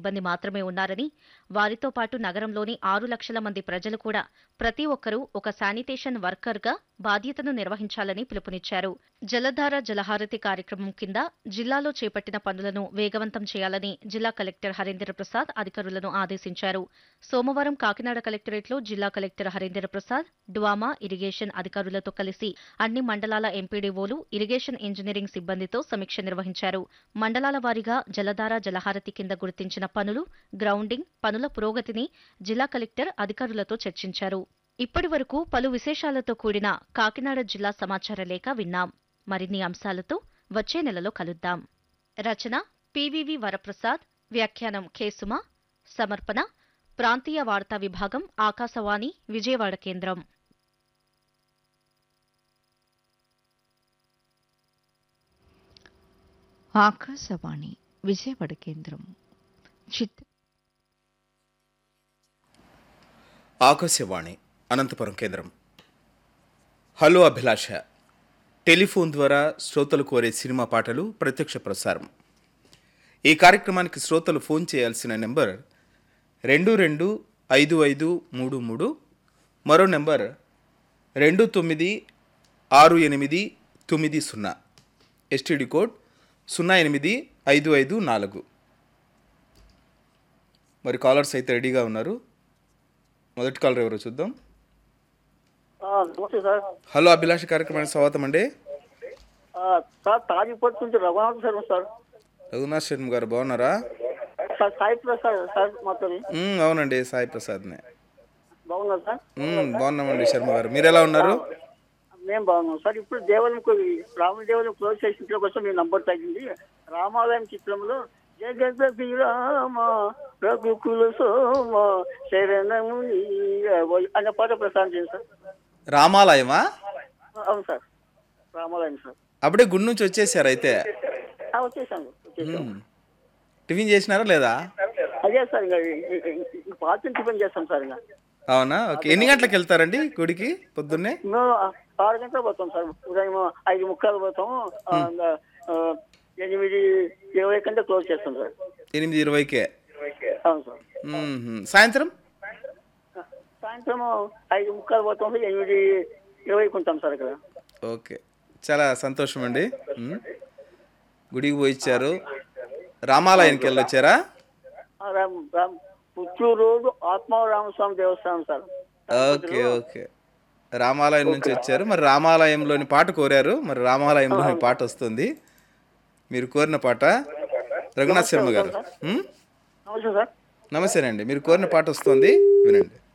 సిబ్బంది మాత్రమే ఉన్నారని వారితో పాటు నగరంలోని ఆరు లక్షల మంది ప్రజలు కూడా ప్రతి ఒక్కరూ ఒక శానిటేషన్ వర్కర్గా బాధ్యతను నిర్వహించాలని పిలుపునిచ్చారు జలధార జలహారతి కార్యక్రమం కింద జిల్లాలో చేపట్టిన పనులను వేగవంతం చేయాలని జిల్లా కలెక్టర్ హరీంద్ర ప్రసాద్ అధికారులను ఆదేశించారు సోమవారం కాకినాడ కలెక్టరేట్లో జిల్లా collector Harindra Prasad DWAMA irrigation అధికారులతో కలిసి అన్ని మండలాల ఎంపీడీఓలు ఇరిగేషన్ ఇంజనీరింగ్ సిబ్బందితో సమీక్ష నిర్వహించారు మండలాల వారీగా జలధార జలహారతి కింద గుర్తించిన పనులు గ్రౌండింగ్ పనుల పురోగతిని జిల్లా కలెక్టర్ అధికారులతో చర్చించారు ఇప్పటి వరకు పలు విశేషాలతో కూడిన కాకినాడ జిల్లా సమాచార లేఖ విన్నాం మరిన్ని అంశాలతో వచ్చే నెలలో కలుద్దాం రచన పివివి వరప్రసాద్ వ్యాఖ్యానం కేసుమ సమర్పణ ప్రాంతీయ వార్తా విభాగం ఆకాశవాణి విజయవాడ కేంద్రం ఆకాశవాణి విజయవాడ కేంద్రం చిత్ర ఆకాశవాణి అనంతపురం కేంద్రం హలో అభిలాష టెలిఫోన్ ద్వారా శ్రోతలు కోరే సినిమా పాటలు ప్రత్యక్ష ప్రసారం ఈ కార్యక్రమానికి శ్రోతలు ఫోన్ చేయాల్సిన నెంబర్ రెండు రెండు ఐదు ఐదు మూడు మూడు మరో నెంబర్ రెండు తొమ్మిది ఆరు ఎనిమిది తొమ్మిది సున్నా ఎస్టీడీ కోడ్ సున్నా ఎనిమిది ఐదు ఐదు నాలుగు మరి కాలర్స్ అయితే రెడీగా ఉన్నారు మొదటి కాలర్ ఎవరో చూద్దాం ఆ, నమస్తే సార్ హలో అభిలాష కార్యక్రమానికి స్వాగతం అండి ఆ, సార్ తాజీపట్ నుంచి రఘునాథ్ శర్మ సార్ రఘునాథ్ శర్మ గారు బాగున్నారా సార్ సాయి ప్రసాద్ సార్ మాతో మ్మ్, అవునండి సాయి ప్రసాద్నే బాగున్నారు సార్ మ్మ్, బాగున్నామండి శర్మ గారు మీరు ఎలా ఉన్నారు మేము బాగున్నాం సార్ ఇప్పుడు దేవాలయం రామ దేవాలయం క్లోజ్ చేసిన కోసం మీ నంబర్ తగ్గింది రామాలయం చిత్రంలో జగత శ్రీరామ రఘుకుల సోమ శరణము నీయవై అనే పాట ప్రసారం చేయండి సార్ రామాలయమా అవును సార్ రామాలయం సార్ అప్పుడే గుడి నుంచి వచ్చేసారు అయితే ఆ, వచ్చేసాను వచ్చేసాను మ్మ్. టిఫిన్ చేసినారా లేదా అదే సార్ ఇంకా ఈ- ఈ- ఈ పాత టిఫిన్ చేస్తాం సార్ ఇంకా అవునా ఓకే ఎన్ని గంటలకు వెళ్తారండి గుడికి పొద్దున్నే మేము ఆరు గంటలకు పోతాం సార్ ఉదయం ఐదు ముక్కలు పోతాం ఆ, ఇంకా, ఆ, ఎనిమిది ఇరవై కంటే క్లోజ్ చేస్తాం సార్ ఎనిమిది ఇరవైకే అవును సార్ మ్మ్. సాయంత్రం సాయంత్రం ఐదు ముక్కలు పోతాం సార్ ఎనిమిది ఇరవైకి ఉంటాం సార్ ఇక్కడ ఓకే చాలా సంతోషం అండి మ్మ్. గుడికి పోయి ఇచ్చారు రామాలయానికి వెళ్ళొచ్చారా ఆ, రామ్ రామ్ పుత్తూరు రోడ్డు ఆత్మారామస్వామి దేవస్థానం సార్ ఓకే ఓకే రామాలయం నుంచి వచ్చారు మరి రామాలయంలోని పాట కోరారు మరి రామాలయంలోని పాట వస్తుంది మీరు కోరిన పాట రఘునాథ్ శర్మ గారు మ్మ్? నమస్తే సార్ నమస్తేనండి మీరు కోరిన పాట వస్తుంది వినండి